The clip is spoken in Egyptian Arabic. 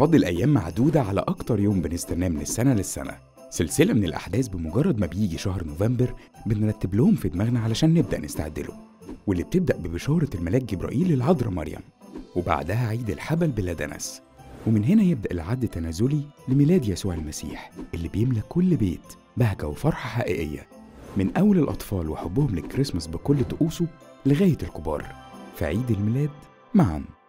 فاضل أيام معدودة على أكتر يوم بنستناه من السنة للسنة سلسلة من الأحداث بمجرد ما بيجي شهر نوفمبر بنرتب لهم في دماغنا علشان نبدأ نستعد له واللي بتبدأ ببشارة الملاك جبرائيل للعذراء مريم وبعدها عيد الحبل بلا دنس ومن هنا يبدأ العد التنازلي لميلاد يسوع المسيح اللي بيملى كل بيت بهجة وفرحة حقيقية من أول الأطفال وحبهم للكريسماس بكل طقوسه لغاية الكبار في عيد الميلاد معاً